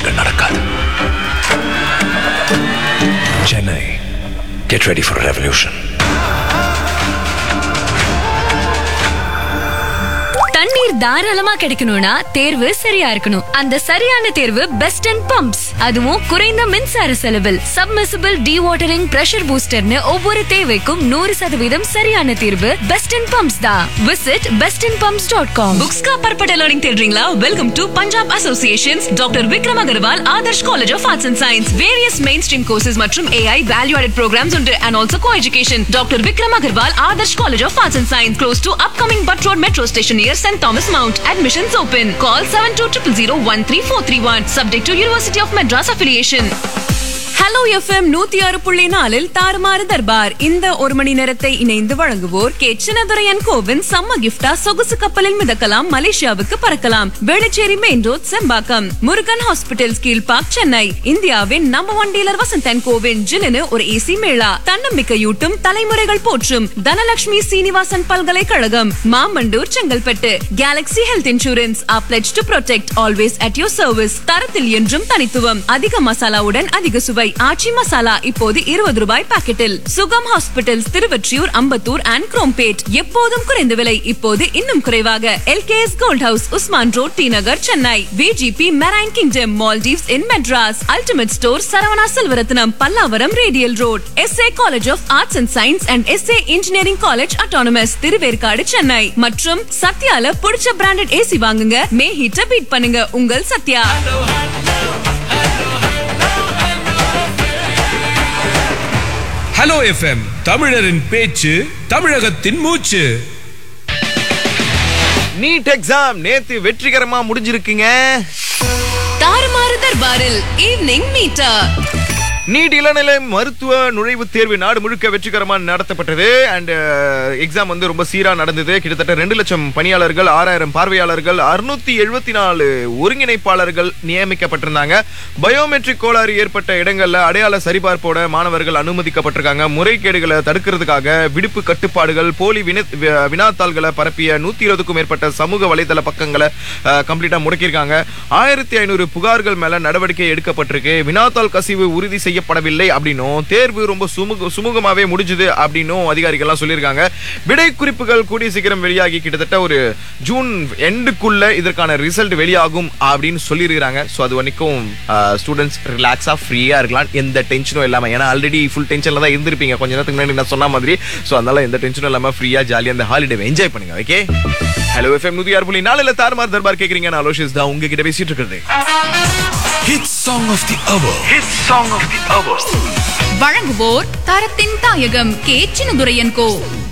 நிகழ்ச்சிகள் நடக்காது Chennai get ready for revolution தண்ணீர் தாராளமா கிடைக்கணும்னா தேர்வு சரியா இருக்கணும் அந்த சரியான தேர்வு பெஸ்ட் அண்ட் பம்ப்ஸ் அதுவும் குறைந்த மின்சார செலவில் சப்மிசிபிள் வாட்டரிங் பிரஷர் பூஸ்டர்னு ஒவ்வொரு தேவைக்கும் நூறு சதவீதம் சரியான தீர்வு பெஸ்ட் அண்ட் பம்ப்ஸ் தான் visit best and pumps dot com books का परपटा लर्निंग தேடுறீங்களா welcome to Punjab associations doctor Vikram Agarwal Adarsh college of arts and science various main stream courses மற்றும் ஏஐ வேல்யூ ஆடட் ப்ரோக்ராம்ஸ் உண்டு and also co education doctor Vikram Agarwal Adarsh college of arts and science close to upcoming Butt road metro station near Saint Thomas Mount admissions open call seven two triple zero one three four three one subject to University of Madras affiliation hello FM நூத்தி ஆறு புள்ளி நாலில் தாறுமாறு தர்பார் இந்த ஒரு மணி நேரத்தை இணைந்து வழங்குவோர் கே சின்னதுரையன் கோவின் சம்ம கிஃப்டா சொகுசு கப்பலில் மிதக்கலாம் மலேசியாவுக்கு பறக்கலாம் Velachery main road Sembakkam Murugan hospital Kilpauk Chennai இந்தியாவின் நம்பர் ஒன் டீலர் வசந்தன் கோவின் ஜில்லுன்னு ஒரு ஏசி மேளா தன்னம்பிக்கையூட்டும் தலைமுறைகள் போற்றும் தனலட்சுமி சீனிவாசன் பல்கலைக்கழகம் Mamandur Chengalpattu galaxy health insurance a pledge to protect always at your service தரத்தில் என்றும் தனித்துவம் அதிக மசாலாவுடன் அதிக சுவை ஆச்சி மசாலா இப்போது இருபது ரூபாய் பாக்கெட்டில் சுகம் ஹாஸ்பிட்டல்ஸ் திருவொற்றியூர் அம்பத்தூர் அண்ட் குரோம்பேட் எப்போதும் குறைந்த விலை இப்போது இன்னும் குறைவாக LKS gold house Usman road T Nagar Chennai VGP marine kingdom Maldives in Madras ultimate store Saravana Selvarathnam Pallavaram radial road SA college of arts and science and SA engineering college autonomous Thiruverkadu Chennai மற்றும் சத்யால பிடிச்ச பிராண்டட் ஏசி வாங்குங்க மே ஹீட்ட பீட் பண்ணுங்க உங்கள் சத்யா ஹலோ எஃப்எம் தமிழரின் பேச்சு தமிழகத்தின் மூச்சு நீட் எக்ஸாம் நேத்து வெற்றிகரமா முடிஞ்சிருக்குங்க தாறுமாறு தர்பாரில் ஈவினிங் மீட்டா நீட் இளநிலை மருத்துவ நுழைவுத் தேர்வு நாடு முழுக்க வெற்றிகரமா நடத்தப்பட்டது அண்ட் எக்ஸாம் வந்து ரொம்ப சீரா நடந்தது கிட்டத்தட்ட ரெண்டு லட்சம் பணியாளர்கள் ஆறாயிரம் பார்வையாளர்கள் அறுநூத்தி எழுபத்தி நாலு ஒருங்கிணைப்பாளர்கள் நியமிக்கப்பட்டிருந்தாங்க பயோமெட்ரிக் கோளாறு ஏற்பட்ட இடங்கள்ல அடையாள சரிபார்ப்போட மாணவர்கள் அனுமதிக்கப்பட்டிருக்காங்க முறைகேடுகளை தடுக்கிறதுக்காக விடுப்பு கட்டுப்பாடுகள் போலி வின வி- வினாத்தாள்களை பரப்பிய நூத்தி இருபதுக்கும் மேற்பட்ட சமூக வலைதள பக்கங்களை கம்ப்ளீட்டா முடக்கியிருக்காங்க ஆயிரத்தி ஐநூறு புகார்கள் மேல நடவடிக்கை எடுக்கப்பட்டிருக்கு வினாத்தாள் கசிவு உறுதி செய்யப்படவில்லை அப்படின்னும் தேர்வு ரொம்ப சுமூக சுமூகமாவே முடிஞ்சுது அப்படின்னும் அதிகாரிகள்லாம் சொல்லியிருக்காங்க விடை குறிப்புகள் கூடிய சீக்கிரம் வெளியாகி கிட்டத்தட்ட ஒரு ஜூன் எண்டுக்குள்ள இதற்கான ரிசல்ட் வெளியாகும் அப்படின்னு சொல்லியிருக்காங்க ஸோ அது வரைக்கும் ஸ்டூடெண்ட்ஸ் ரிலாக்ஸா ஃப்ரீயா இருக்கலாம் எந்த டென்ஷனும் இல்லாம ஏன்னா ஆல்ரெடி ஃபுல் டென்ஷன்ல தான் இருந்திருப்பீங்க கொஞ்ச நேரத்துக்கு முன்னாடி நான் சொன்ன மாதிரி ஸோ அதனால எந்த டென்ஷனும் இல்லாம ஃப்ரீயா ஜாலியா அந்த ஹாலிடே என்ஜாய் பண்ணுங்க ஓகே ஹலோ எஃப்எம் நூத்தி ஆறு புள்ளி நாலுல தாறுமாறு தர்பார் கேக்குறீங்க நான் அலோஷிஸ் தான் உங்ககிட்ட பேசிட்டு இருக்கிறது hit song of the hour hit song of the hour வழங்குவோர் தரத்தின் தாயகம் கே சின்னதுரையன் கோ